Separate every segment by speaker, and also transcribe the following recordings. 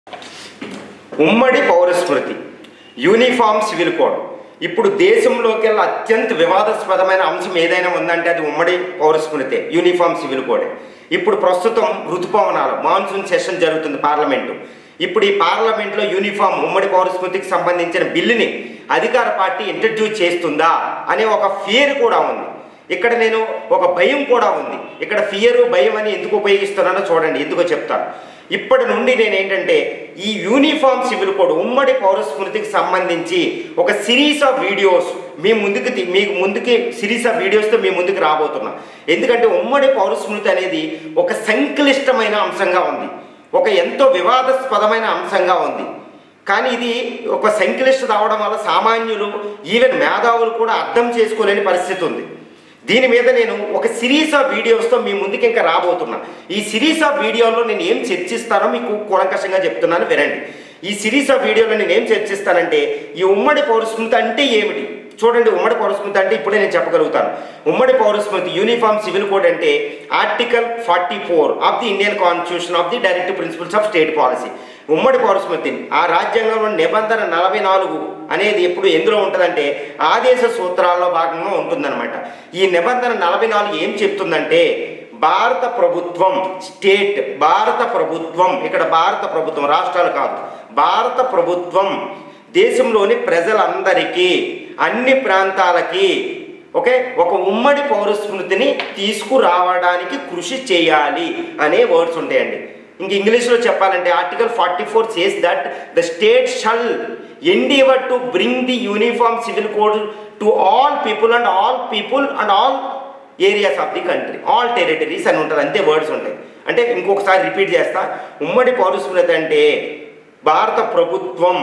Speaker 1: ఉమ్మడి పౌరస్మృతి uniform civil code ఇప్పుడు దేశంలోకెల్లా అత్యంత వివాదాస్పదమైన అంశం ఏదైనా ఉందంటే అది ఉమ్మడి పౌరస్మృతే యూనిఫామ్ సివిల్ కోడే ఇప్పుడు ప్రస్తుతం ఋతుపవనాలు మాన్సూన్ సెషన్ జరుగుతుంది పార్లమెంటు ఇప్పుడు ఈ పార్లమెంట్లో యూనిఫామ్ ఉమ్మడి పౌరస్మృతికి సంబంధించిన బిల్లుని అధికార పార్టీ ఇంట్రడ్యూస్ చేస్తుందా అనే ఒక ఫియర్ కూడా ఉంది ఇక్కడ నేను ఒక భయం కూడా ఉంది ఇక్కడ ఫియర్ భయం అని ఎందుకు ఉపయోగిస్తున్నానో చూడండి ఎందుకో చెప్తాను ఇప్పటి నుండి నేను ఏంటంటే ఈ యూనిఫామ్ సివిల్ కోడ్ ఉమ్మడి పౌరస్మృతికి సంబంధించి ఒక సిరీస్ ఆఫ్ వీడియోస్ మీ ముందుకు తీ- మీకు ముందుకి సిరీస్ ఆఫ్ వీడియోస్తో మీ ముందుకు రాబోతున్నా ఎందుకంటే ఉమ్మడి పౌరస్మృతి అనేది ఒక సంక్లిష్టమైన అంశంగా ఉంది ఒక ఎంతో వివాదాస్పదమైన అంశంగా ఉంది కానీ ఇది ఒక సంక్లిష్టత అవడం వల్ల సామాన్యులు ఈవెన్ మేధావులు కూడా అర్థం చేసుకోలేని పరిస్థితి ఉంది దీని మీద నేను ఒక సిరీస్ ఆఫ్ వీడియోస్తో మీ ముందుకు ఇంకా రాబోతున్నా ఈ సిరీస్ ఆఫ్ వీడియోలో నేను ఏం చర్చిస్తానో మీకు కూలంకషంగా చెప్తున్నాను వినండి ఈ సిరీస్ ఆఫ్ వీడియోలో నేను ఏం చర్చిస్తానంటే ఈ ఉమ్మడి పౌరస్మృతి అంటే ఏమిటి చూడండి ఉమ్మడి పౌరస్మృతి అంటే ఇప్పుడే నేను చెప్పగలుగుతాను ఉమ్మడి పౌరస్మృతి యూనిఫామ్ సివిల్ కోడ్ అంటే article forty four of the Indian constitution of the directive principles of state policy ఉమ్మడి పౌరస్మృతి ఆ రాజ్యాంగంలో నిబంధన నలభై నాలుగు అనేది ఎప్పుడు ఎందులో ఉంటుందంటే ఆదేశ సూత్రాల్లో భాగంగా ఉంటుందన్నమాట ఈ నిబంధన నలభై నాలుగు ఏం చెప్తుందంటే భారత ప్రభుత్వం స్టేట్ భారత ప్రభుత్వం ఇక్కడ భారత ప్రభుత్వం రాష్ట్రాలు కాదు భారత ప్రభుత్వం దేశంలోని ప్రజలందరికీ అన్ని ప్రాంతాలకి ఓకే ఒక ఉమ్మడి పౌరస్మృతిని తీసుకురావడానికి కృషి చేయాలి అనే వర్డ్స్ ఉంటాయండి ఇంక ఇంగ్లీష్లో చెప్పాలంటే article forty four says that the state shall endeavour to bring the uniform civil code to all people and all people and all areas of the country all territories అని ఉంటుంది అంతే వర్డ్స్ ఉంటాయి అంటే ఇంకొకసారి రిపీట్ చేస్తా ఉమ్మడి పౌరస్మృతి అంటే భారత ప్రభుత్వం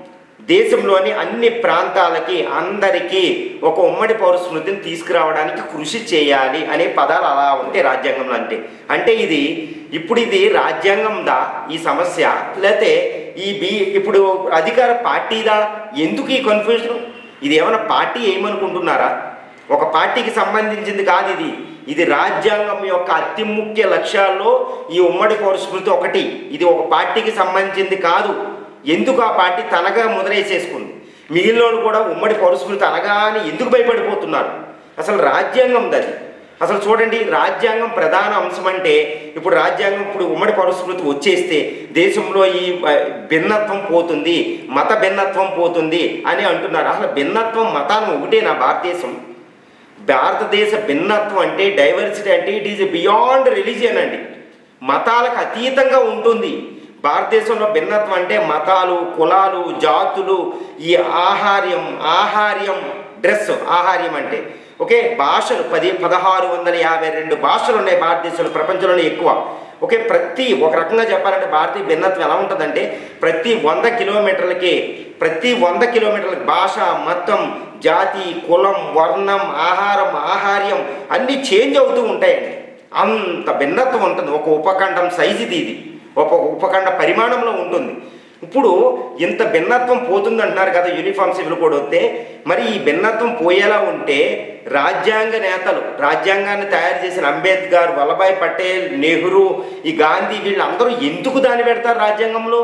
Speaker 1: దేశంలోని అన్ని ప్రాంతాలకి అందరికీ ఒక ఉమ్మడి పౌరస్మృతిని తీసుకురావడానికి కృషి చేయాలి అనే పదాలు అలా ఉంటే రాజ్యాంగంలో అంటే అంటే ఇది ఇప్పుడు ఇది రాజ్యాంగందా ఈ సమస్య లేకపోతే ఈ బి ఇప్పుడు అధికార పార్టీదా ఎందుకు ఈ కన్ఫ్యూజన్ ఇది ఏమైనా పార్టీ ఏమనుకుంటున్నారా ఒక పార్టీకి సంబంధించింది కాదు ఇది ఇది రాజ్యాంగం యొక్క అతి ముఖ్య లక్ష్యాల్లో ఈ ఉమ్మడి పౌరస్మృతి ఒకటి ఇది ఒక పార్టీకి సంబంధించింది కాదు ఎందుకు ఆ పార్టీ తనగా ముద్రేసేసుకుంది మిగిలిన కూడా ఉమ్మడి పౌరస్మృతి అనగానే ఎందుకు భయపడిపోతున్నారు అసలు రాజ్యాంగం అది అసలు చూడండి రాజ్యాంగం ప్రధాన అంశం అంటే ఇప్పుడు రాజ్యాంగం ఇప్పుడు ఉమ్మడి పౌరస్మృతి వచ్చేస్తే దేశంలో ఈ ఆ, భిన్నత్వం పోతుంది మత భిన్నత్వం పోతుంది అని అంటున్నారు అసలు భిన్నత్వం మతాన్ని ఒకటేనా భారతదేశం భారతదేశ భిన్నత్వం అంటే డైవర్సిటీ అంటే ఇట్ ఈజ్ బియాండ్ రిలీజియన్ అండి మతాలకు అతీతంగా ఉంటుంది భారతదేశంలో భిన్నత్వం అంటే మతాలు కులాలు జాతులు ఈ ఆహార్యం ఆహార్యం డ్రెస్ ఆహార్యం అంటే ఓకే భాషలు పది పదహారు వందల యాభై రెండు భాషలు ఉన్నాయి భారతదేశంలో ప్రపంచంలోనే ఎక్కువ ఓకే ప్రతి ఒక రకంగా చెప్పాలంటే భారతీయ భిన్నత్వం ఎలా ఉంటుందంటే ప్రతి వంద కిలోమీటర్లకి ప్రతి వంద కిలోమీటర్లకి భాష మతం జాతి కులం వర్ణం ఆహారం ఆహార్యం అన్నీ చేంజ్ అవుతూ ఉంటాయండి అంత భిన్నత్వం ఉంటుంది ఒక ఉపఖండం సైజుది ఇది ఒక ఉపఖండ పరిమాణంలో ఉంటుంది ఇప్పుడు ఇంత భిన్నత్వం పోతుంది అంటున్నారు కదా యూనిఫామ్ సివిల్ కోడ్ వస్తే మరి ఈ భిన్నత్వం పోయేలా ఉంటే రాజ్యాంగ నేతలు రాజ్యాంగాన్ని తయారు చేసిన అంబేద్కర్ వల్లభాయ్ పటేల్ నెహ్రూ ఈ గాంధీ వీళ్ళందరూ ఎందుకు దాన్ని పెడతారు రాజ్యాంగంలో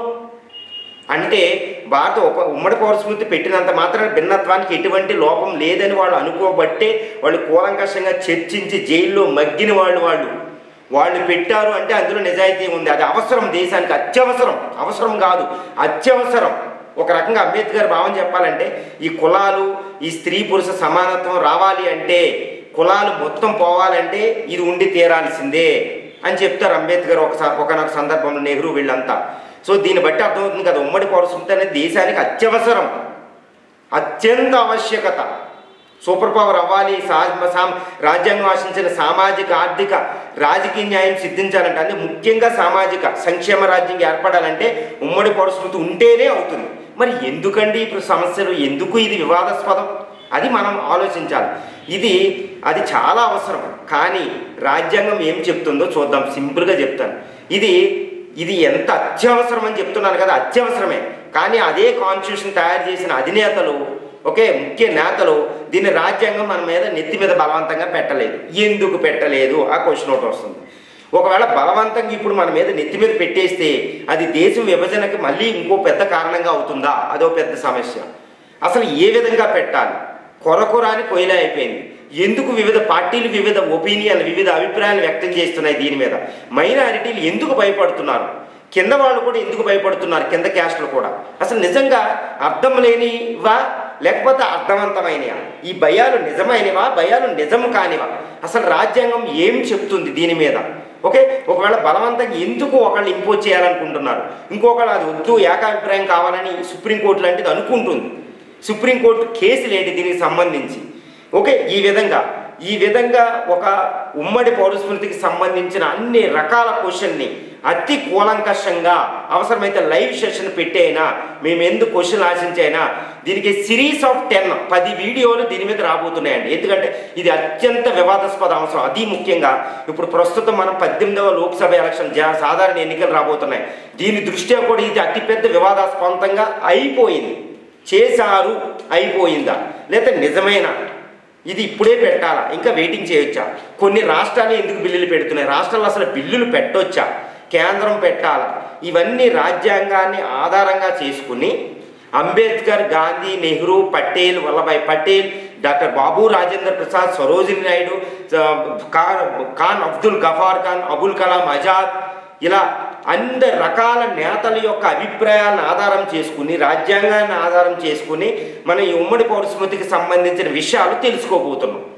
Speaker 1: అంటే భారత ఉప ఉమ్మడి పౌరస్మృతి పెట్టినంత మాత్రాన భిన్నత్వానికి ఎటువంటి లోపం లేదని వాళ్ళు అనుకోబట్టే వాళ్ళు కూలంకషంగా చర్చించి జైల్లో మగ్గిన వాళ్ళు వాళ్ళు వాళ్ళు పెట్టారు అంటే అందులో నిజాయితీ ఉంది అది అవసరం దేశానికి అత్యవసరం అవసరం కాదు అత్యవసరం ఒక రకంగా అంబేద్కర్ భావం చెప్పాలంటే ఈ కులాలు ఈ స్త్రీ పురుష సమానత్వం రావాలి అంటే కులాలు మొత్తం పోవాలంటే ఇది ఉండి తీరాల్సిందే అని చెప్తారు అంబేద్కర్ ఒకసారి ఒకనొక సందర్భంలో నెహ్రూ వీళ్ళంతా సో దీన్ని బట్టి అర్థమవుతుంది కదా ఉమ్మడి పౌరస్మృతి అనేది దేశానికి అత్యవసరం అత్యంత ఆవశ్యకత సూపర్ పవర్ అవ్వాలి సా- సామ్ రాజ్యాంగం ఆశించిన సామాజిక ఆర్థిక రాజకీయ న్యాయం సిద్ధించాలంటే అంటే ముఖ్యంగా సామాజిక సంక్షేమ రాజ్యం ఏర్పడాలంటే ఉమ్మడి పౌరస్మృతి ఉంటేనే అవుతుంది మరి ఎందుకండి ఇప్పుడు సమస్యలు ఎందుకు ఇది వివాదాస్పదం అది మనం ఆలోచించాలి ఇది అది చాలా అవసరం కానీ రాజ్యాంగం ఏం చెప్తుందో చూద్దాం సింపుల్గా చెప్తాను ఇది ఇది ఎంత అత్యవసరం అని చెప్తున్నాను కదా అత్యవసరమే కానీ అదే కాన్స్టిట్యూషన్ తయారు చేసిన అధినేతలు ఓకే ముఖ్య నేతలు దీన్ని రాజ్యాంగం మన మీద నెత్తి మీద బలవంతంగా పెట్టలేదు ఎందుకు పెట్టలేదు ఆ క్వశ్చన్ ఒకటి వస్తుంది ఒకవేళ బలవంతంగా ఇప్పుడు మన మీద నెత్తి మీద పెట్టేస్తే అది దేశం విభజనకి మళ్ళీ ఇంకో పెద్ద కారణంగా అవుతుందా అదో పెద్ద సమస్య అసలు ఏ విధంగా పెట్టాలి కొరకొరాని కొయిలా అయిపోయింది ఎందుకు వివిధ పార్టీలు వివిధ ఒపీనియన్లు వివిధ అభిప్రాయాలు వ్యక్తం చేస్తున్నాయి దీని మీద మైనారిటీలు ఎందుకు భయపడుతున్నారు కింద వాళ్ళు కూడా ఎందుకు భయపడుతున్నారు కింద క్యాస్ట్లు కూడా అసలు నిజంగా అర్థం లేనివా లేకపోతే అర్థవంతమైనవా ఈ భయాలు నిజమైనవా భయాలు నిజం కానివా అసలు రాజ్యాంగం ఏం చెప్తుంది దీని మీద ఓకే ఒకవేళ బలవంతంగా ఎందుకు ఒకళ్ళు ఇంపోజ్ చేయాలనుకుంటున్నారు ఇంకొకళ్ళు అది వద్దు ఏకాభిప్రాయం కావాలని సుప్రీంకోర్టు లాంటిది అనుకుంటుంది సుప్రీంకోర్టు కేసులు ఏంటి దీనికి సంబంధించి ఓకే ఈ విధంగా ఈ విధంగా ఒక ఉమ్మడి పౌరస్మృతికి సంబంధించిన అన్ని రకాల క్వశ్చన్ని అతి కూలంకషంగా అవసరమైతే లైవ్ సెషన్ పెట్టైనా మేము ఎందుకు క్వశ్చన్ ఆశించైనా దీనికి సిరీస్ ఆఫ్ టెన్ పది వీడియోలు దీని మీద రాబోతున్నాయండి ఎందుకంటే ఇది అత్యంత వివాదాస్పద అంశం అది ముఖ్యంగా ఇప్పుడు ప్రస్తుతం మనం పద్దెనిమిదవ లోక్సభ ఎలక్షన్ జా సాధారణ ఎన్నికలు రాబోతున్నాయి దీని దృష్ట్యా కూడా ఇది అతిపెద్ద వివాదాస్పదంగా అయిపోయింది చేశారు అయిపోయిందా లేదా నిజమైన ఇది ఇప్పుడే పెట్టాలా ఇంకా వెయిటింగ్ చేయొచ్చా కొన్ని రాష్ట్రాలు ఎందుకు బిల్లులు పెడుతున్నాయి రాష్ట్రాలు అసలు బిల్లులు పెట్టొచ్చా కేంద్రం పెట్టాలా ఇవన్నీ రాజ్యాంగాన్ని ఆధారంగా చేసుకుని అంబేద్కర్ గాంధీ నెహ్రూ పటేల్ వల్లభాయ్ పటేల్ డాక్టర్ బాబు రాజేంద్ర ప్రసాద్ సరోజిని నాయుడు ఖాన్ ఖాన్ అబ్దుల్ గఫార్ ఖాన్ అబుల్ కలాం ఆజాద్ ఇలా అన్ని రకాల నేతల యొక్క అభిప్రాయాలను ఆధారం చేసుకుని రాజ్యాంగాన్ని ఆధారం చేసుకుని మనం ఈ ఉమ్మడి పౌరస్మృతికి సంబంధించిన విషయాలు తెలుసుకోబోతున్నాం